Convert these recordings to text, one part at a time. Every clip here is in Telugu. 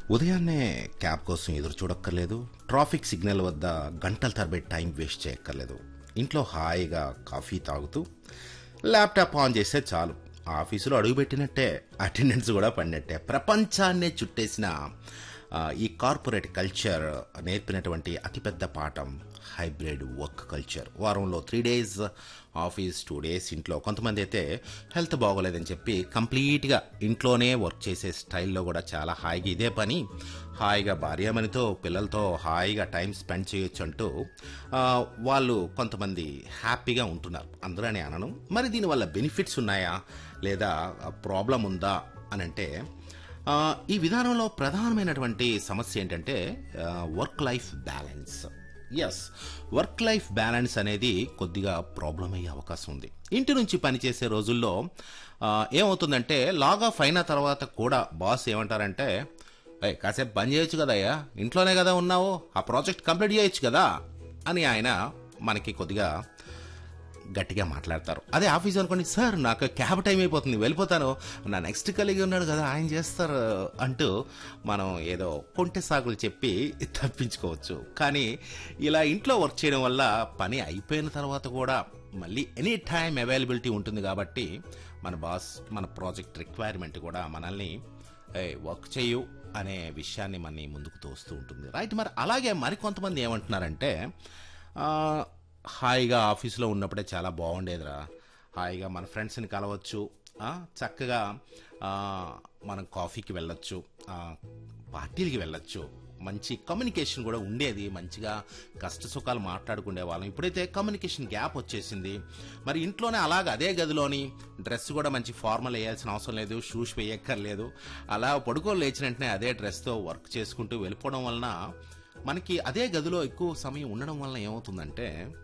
ఉదయాన్నే క్యాబ్ కోసం ఎదురు చూడక్కర్లేదు ట్రాఫిక్ సిగ్నల్ వద్ద గంటల తరబడి టైం వేస్ట్ చేయక్కర్లేదు ఇంట్లో హాయిగా కాఫీ తాగుతూ ల్యాప్టాప్ ఆన్ చేస్తే చాలు ఆఫీసులో అడుగుపెట్టినట్టే అటెండెన్స్ కూడా పడినట్టే ప్రపంచాన్నే చుట్టేసిన ఆ, ఈ కార్పొరేట్ కల్చర్ నేర్పినటువంటి అతిపెద్ద పాఠం హైబ్రిడ్ వర్క్ కల్చర్ వారంలో three days office two days ఇంట్లో కొంతమంది అయితే హెల్త్ బాగోలేదని చెప్పి కంప్లీట్గా ఇంట్లోనే వర్క్ చేసే స్టైల్లో కూడా చాలా హాయిగా ఇదే పని హాయిగా భార్యామణితో పిల్లలతో హాయిగా టైం స్పెండ్ చేయొచ్చు అంటూ ఆ, వాళ్ళు కొంతమంది హ్యాపీగా ఉంటున్నారు అందరూ అనను మరి దీనివల్ల బెనిఫిట్స్ ఉన్నాయా లేదా ప్రాబ్లం ఉందా అని అంటే ఆ, ఈ విధానంలో ప్రధానమైనటువంటి సమస్య ఏంటంటే work life balance yes work life balance అనేది కొద్దిగా ప్రాబ్లం అయ్యే అవకాశం ఉంది ఇంటి నుంచి పనిచేసే రోజుల్లో ఆ, ఏమవుతుందంటే లాగ్ ఆఫ్ అయిన తర్వాత కూడా బాస్ ఏమంటారంటే "ఏయ్, కాసేపు పని చేయొచ్చు కదయ్యా ఇంట్లోనే కదా ఉన్నావు ఆ ప్రాజెక్ట్ కంప్లీట్ చేయొచ్చు కదా అని ఆయన మనకి కొద్దిగా గట్టిగా మాట్లాడతారు అదే ఆఫీస్ అనుకోండి సార్ నాకు క్యాబ్ టైం అయిపోతుంది వెళ్ళిపోతాను నా నెక్స్ట్ కలిగి ఉన్నాడు కదా ఆయన చేస్తారు అంటూ మనం ఏదో కొంటె సాగులు చెప్పి తప్పించుకోవచ్చు కానీ ఇలా ఇంట్లో వర్క్ చేయడం వల్ల పని అయిపోయిన తర్వాత కూడా మళ్ళీ ఎనీ టైం అవైలబిలిటీ ఉంటుంది కాబట్టి మన బాస్ మన ప్రాజెక్ట్ రిక్వైర్మెంట్ కూడా మనల్ని "ఏ, వర్క్ చేయు అనే విషయాన్ని మనని ముందుకు తోస్తూ ఉంటుంది రైట్ మరి అలాగే మరికొంతమంది ఏమంటున్నారంటే ఆ, హాయిగా ఆఫీస్లో ఉన్నప్పుడే చాలా బాగుండేదిరా హాయిగా మన ఫ్రెండ్స్ని కలవచ్చు ఆ, చక్కగా ఆ, మనం కాఫీకి వెళ్ళొచ్చు ఆ, పార్టీలకి వెళ్ళొచ్చు మంచి కమ్యూనికేషన్ కూడా ఉండేది మంచిగా కష్ట సుఖాలు మాట్లాడుకునే వాళ్ళం ఇప్పుడైతే కమ్యూనికేషన్ గ్యాప్ వచ్చేసింది మరి ఇంట్లోనే అలాగ అదే గదిలోని డ్రెస్ కూడా మంచి ఫార్మల్ వేయాల్సిన అవసరం లేదు షూస్ వేయక్కర్లేదు అలా పడుకోని లేచిన వెంటనే అదే డ్రెస్తో వర్క్ చేసుకుంటూ వెళ్ళిపోవడం వలన మనకి అదే గదిలో ఎక్కువ సమయం ఉండడం వలన ఏమవుతుందంటే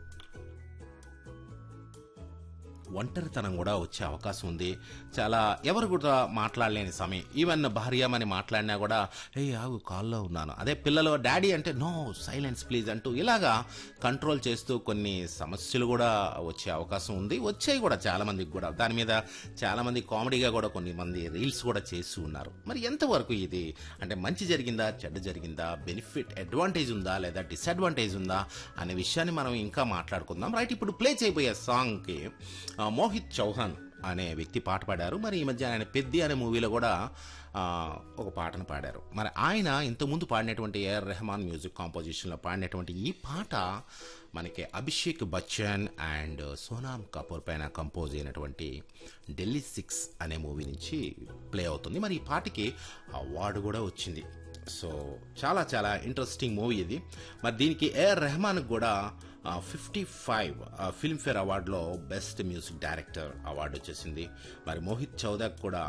ఒంటరితనం కూడా వచ్చే అవకాశం ఉంది చాలా ఎవరు కూడా మాట్లాడలేని సమయం ఈవెన్ భార్యమని మాట్లాడినా కూడా ఏ ఆగు కాల్లో ఉన్నాను అదే పిల్లలు డాడీ అంటే నో సైలెన్స్ ప్లీజ్ అంటూ ఇలాగా కంట్రోల్ చేస్తూ కొన్ని సమస్యలు కూడా వచ్చే అవకాశం ఉంది వచ్చాయి కూడా చాలా మందికి కూడా దాని మీద చాలా మంది కామెడీగా కూడా కొన్ని మంది రీల్స్ కూడా చేస్తూ ఉన్నారు మరి ఎంతవరకు ఇది అంటే మంచి జరిగిందా చెడ్డ జరిగిందా బెనిఫిట్ అడ్వాంటేజ్ ఉందా లేదా డిసడ్వాంటేజ్ ఉందా అనే విషయాన్ని మనం ఇంకా మాట్లాడుకుందాం రైట్ ఇప్పుడు ప్లే చేయబోయే సాంగ్కి ఆ, మోహిత్ చౌహాన్ అనే వ్యక్తి పాట పాడారు మరి ఈ మధ్య ఆయన పెద్ది అనే మూవీలో కూడా ఆ, ఒక పాటను పాడారు మరి ఆయన ఇంతకుముందు పాడినటువంటి ఏఆర్ రెహమాన్ మ్యూజిక్ కాంపోజిషన్లో పాడినటువంటి ఈ పాట మనకి అభిషేక్ బచ్చన్ అండ్ సోనామ్ కపూర్ పైన కంపోజ్ అయినటువంటి ఢిల్లీ సిక్స్ అనే మూవీ నుంచి ప్లే అవుతుంది మరి ఈ పాటకి అవార్డు కూడా వచ్చింది సో చాలా చాలా ఇంట్రెస్టింగ్ మూవీ ఇది మరి దీనికి ఏఆర్ రెహమాన్ కూడా ఫిఫ్టీ ఫైవ్ ఫిల్మ్ఫేర్ అవార్డులో బెస్ట్ మ్యూజిక్ డైరెక్టర్ అవార్డు వచ్చేసింది మరి మోహిత్ చౌదక్ కూడా